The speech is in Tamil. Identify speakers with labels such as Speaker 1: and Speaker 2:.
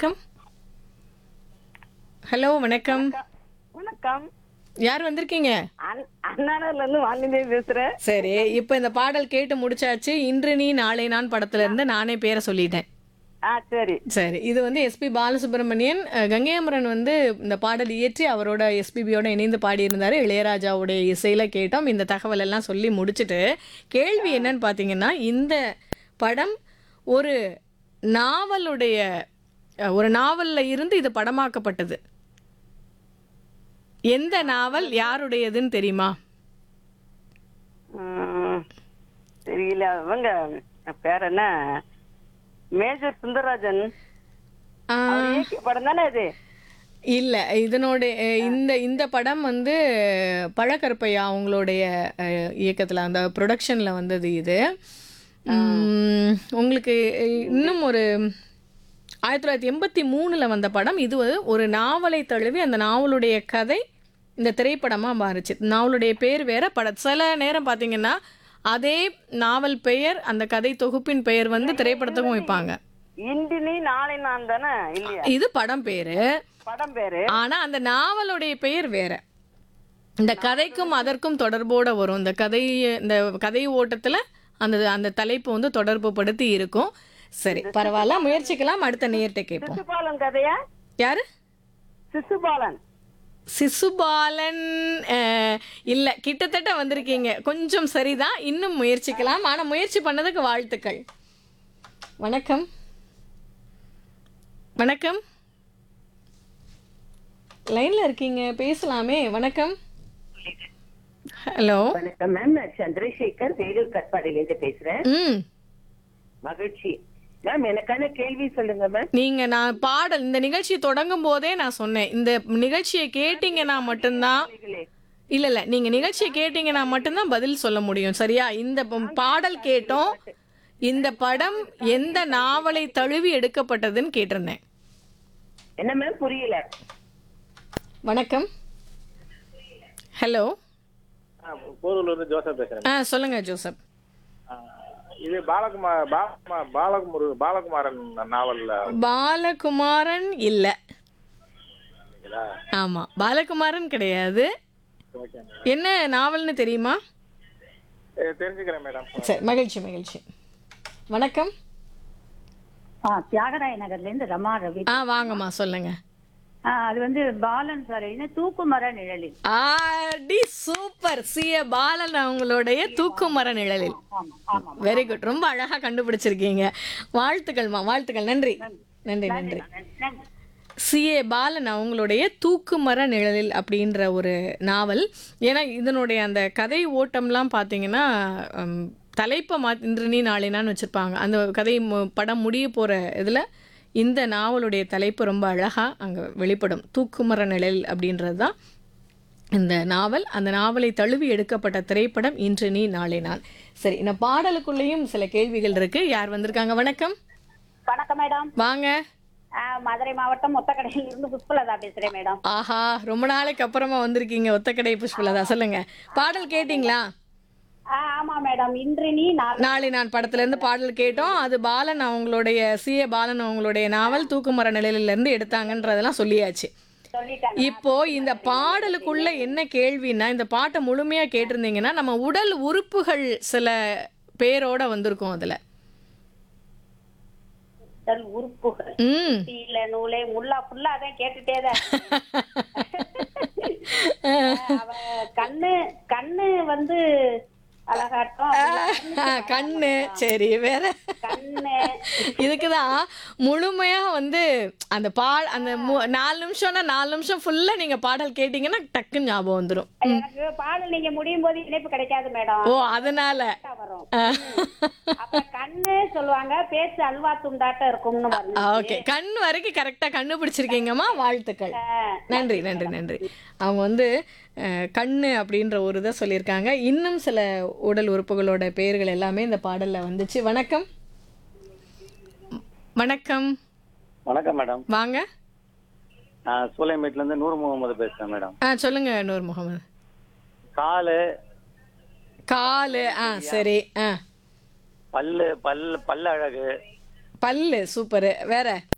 Speaker 1: வணக்கம் ஹலோ வணக்கம்
Speaker 2: வணக்கம்
Speaker 1: யார் வந்திருக்கீங்க
Speaker 2: அண்- அண்ணாநகர்ல இருந்து வாலிதேவி பேசுறேன்
Speaker 1: சரி இப்போ இந்த பாடல் கேட்டு முடிச்சாச்சு இன்று நீ நாளை நான் படத்துல இருந்து நானே பேரை சொல்லிட்டேன்
Speaker 2: ஆ சரி
Speaker 1: சரி இது வந்து எஸ்பி பாலசுப்ரமணியன் அஹ், கங்கை அமரன் வந்து இந்த பாடல் இயற்றி அவரோட எஸ்பிபியோட இணைந்து பாடியிருந்தாரு இளையராஜாவுடைய இசையில கேட்டோம் இந்த தகவல் எல்லாம் சொல்லி முடிச்சுட்டு கேள்வி என்னன்னு பார்த்தீங்கன்னா இந்த படம் ஒரு நாவலுடைய அஹ், ஒரு நாவல்ல இருந்து இது படமாக்கப்பட்டது எந்த நாவல் யாருடையதுன்னு தெரியுமா
Speaker 2: ம், தெரியல அவங்க பேர் என்ன மேஜர் சுந்தரராஜன்
Speaker 1: ஆஹ்,
Speaker 2: அவர் இயக்கிய படம் தானே இது
Speaker 1: இல்ல இதனோட அஹ், இந்த இந்த படம் வந்து பழக்கருப்பையா அவங்களுடைய அஹ், இயக்கத்துல அந்த ப்ரொடக்ஷன்ல வந்தது இது உம், உங்களுக்கு அஹ், இன்னும் ஒரு ஆயிரத்தி தொள்ளாயிரத்தி எண்பத்தி மூணுல வந்த படம் இது வந்து ஒரு நாவலை தழுவி அந்த நாவலுடைய கதை இந்த திரைப்படமா மாறுச்சு நாவலுடைய பேர் வேற பட சில நேரம் பாத்தீங்கன்னா அதே நாவல் பெயர் அந்த கதை தொகுப்பின் பெயர் வந்து திரைப்படத்துக்கும் வைப்பாங்க
Speaker 2: இன்று நீ நாளை நான் தானே இல்லையா
Speaker 1: இது படம் பேரு
Speaker 2: படம் பேரு
Speaker 1: ஆனா அந்த நாவலுடைய பெயர் வேற இந்த கதைக்கும் அதற்கும் தொடர்போட வரும் இந்த கதை இந்த கதை ஓட்டத்துல அந்த அந்த தலைப்பு வந்து தொடர்பு படுத்தி இருக்கும் சரி பரவாயில்ல முயற்சிக்கலாம் அடுத்த நேர்கிட்ட கேட்போம்
Speaker 2: சிசுபாலன் கதையா
Speaker 1: யாரு
Speaker 2: சிசுபாலன்
Speaker 1: சிசுபாலன் அஹ், இல்ல கிட்டத்தட்ட வந்திருக்கீங்க கொஞ்சம் சரிதான் இன்னும் முயற்சிக்கலாம் ஆனா முயற்சி பண்ணதுக்கு வாழ்த்துக்கள் வணக்கம் வணக்கம் லைன்ல இருக்கீங்க பேசலாமே வணக்கம் ஹலோ
Speaker 3: வணக்கம் மேம் நான் சந்திரசேகர் வேலூர் கட்பாடியிலேருந்து பேசுறேன்
Speaker 1: ம்
Speaker 3: மகிழ்ச்சி மேம் எனக்கான கேள்வி சொல்லுங்க மேம்
Speaker 1: நீங்க நான் பாடல் இந்த நிகழ்ச்சி தொடங்கும் போதே நான் சொன்னேன் இந்த நிகழ்ச்சியை கேட்டீங்கன்னா மட்டும்தான் இல்ல இல்ல நீங்க நிகழ்ச்சியை கேட்டீங்கன்னா மட்டும்தான் பதில் சொல்ல முடியும் சரியா இந்த ப- பாடல் கேட்டோம் இந்த படம் எந்த நாவலை தழுவி எடுக்கப்பட்டதுன்னு கேட்டிருந்தேன்
Speaker 3: என்ன மேம் புரியல
Speaker 1: வணக்கம் ஹலோ
Speaker 4: போரூர்ல இருந்து ஜோசப் பேசுறேன்
Speaker 1: ஆ சொல்லுங்க ஜோசப்
Speaker 4: ஆ, இது பாலகுமார் பாலகுமார் பாலகுமார் பாலகுமாரன் நாவல்ல
Speaker 1: பாலகுமாரன் இல்ல
Speaker 4: இருக்குதா?
Speaker 1: ஆமா பாலகுமாரன் கிடையாது
Speaker 4: ஓகே மேடம்.
Speaker 1: என்ன நாவல்னு தெரியுமா
Speaker 4: ஏ, தெரிஞ்சுக்கிறேன் மேடம்
Speaker 1: சரி மகிழ்ச்சி மகிழ்ச்சி வணக்கம்
Speaker 5: ஆ தியாகராய நகர்ல இருந்து ரமா ரவி
Speaker 1: ஆ வாங்கம்மா சொல்லுங்க
Speaker 5: ஆ, அது வந்து பாலன் சார் எழுதின தூக்குமர நிழலில்
Speaker 1: ஆடி சூப்பர் சிய பாலன் அவங்களுடைய தூக்குமர நிழலில்
Speaker 5: ஆமா ஆமா
Speaker 1: வெரி குட் ரொம்ப அழகா கண்டுபிடிச்சிருக்கீங்க வாழ்த்துக்கள்மா வாழ்த்துக்கள் நன்றி நன்றி நன்றி
Speaker 5: நன்றி.
Speaker 1: சிஏ பாலன் அவங்களுடைய தூக்குமர நிழலில் அப்படின்ற ஒரு நாவல் ஏன்னா இதனுடைய அந்த கதை ஓட்டம்லாம் பார்த்தீங்கன்னா ஹம், தலைப்பை மா இன்று நீ நாளினான்னு வச்சுருப்பாங்க அந்த கதை மு- படம் முடிய போகிற இதில் இந்த நாவலுடைய தலைப்பு ரொம்ப அழகாக அங்கே வெளிப்படும் தூக்குமர நிழல் அப்படின்றது தான் இந்த நாவல் அந்த நாவலை தழுவி எடுக்கப்பட்ட திரைப்படம் இன்று நீ நாளை நான் சரி இந்த பாடலுக்குள்ளேயும் சில கேள்விகள் இருக்கு யார் வந்திருக்காங்க வணக்கம்
Speaker 5: வணக்கம் மேடம்
Speaker 1: வாங்க
Speaker 5: ஆ, மதுரை மாவட்டம் மொத்தக்கடையில் இருந்து புஷ்பலதா பேசுறேன் மேடம்
Speaker 1: ஆஹா ரொம்ப நாளைக்கு அப்புறமா வந்திருக்கீங்க ஒத்தக்கடை புஷ்பலதா சொல்லுங்க பாடல் கேட்டிங்களா
Speaker 5: ஆ, ஆமா மேடம் இன்று நீ நாளை
Speaker 1: நாளை நான் படத்துல இருந்து பாடல் கேட்டோம் அது பாலன் அவங்களுடைய சி ஏ பாலன் அவங்களுடைய நாவல் தூக்குமர நிலையில இருந்து எடுத்தாங்கன்றதெல்லாம் சொல்லியாச்சு
Speaker 5: சொல்லிட்டாங்க
Speaker 1: இப்போ இந்த பாடலுக்குள்ள என்ன கேள்வின்னா இந்த பாட்டை முழுமையா கேட்டிருந்தீங்கன்னா நம்ம உடல் உறுப்புகள் சில பேரோட வந்திருக்கும் அதுல
Speaker 5: உடல் உறுப்புகள்
Speaker 1: ம்
Speaker 5: சீல நூலே முல்லா புல்லா அதான் கேட்டுட்டே தான் அவ கண்ணு கண்ணு வந்து அழகாட்டம்
Speaker 1: ஆ, கண்ணு சரி வேற
Speaker 5: கண்ணு
Speaker 1: இதுக்குதான் முழுமையா வந்து அந்த பா அந்த மு- நாலு நிமிஷம்னா நாலு நிமிஷம் ஃபுல்லா நீங்க பாடல் கேட்டீங்கன்னா டக்குன்னு ஞாபகம் வந்துடும்
Speaker 5: எனக்கு பாடல் நீங்க முடியும் போது இணைப்பு கிடைக்காது மேடம்
Speaker 1: ஓ அதனால
Speaker 5: வரும்
Speaker 1: ஆ.
Speaker 5: அப்ப கண்ணு சொல்லுவாங்க பேச்சு அல்வா துண்டாட்டம் இருக்கும்னு வருது
Speaker 1: ஓகே கண் வரைக்கும் கரெக்டா கண்டுபிடிச்சிருக்கீங்கம்மா வாழ்த்துக்கள் நன்றி நன்றி நன்றி அவங்க வந்து அஹ், கண்ணு அப்படின்ற ஒரு இதை சொல்லியிருக்காங்க இன்னும் சில உடல் உறுப்புகளோட பெயர்கள் எல்லாமே இந்த பாடல்ல வந்துச்சு வணக்கம் வணக்கம்
Speaker 6: வணக்கம் மேடம்
Speaker 1: வாங்க
Speaker 6: நான் சூளைமேட்ல இருந்து நூறு முகமது பேசுறேன் மேடம்
Speaker 1: ஆ சொல்லுங்க நூர் முகமது
Speaker 6: காலு
Speaker 1: காலு ஆ சரி ஆ
Speaker 6: பல்லு பல் பல்லு அழகு
Speaker 1: பல்லு சூப்பரு வேற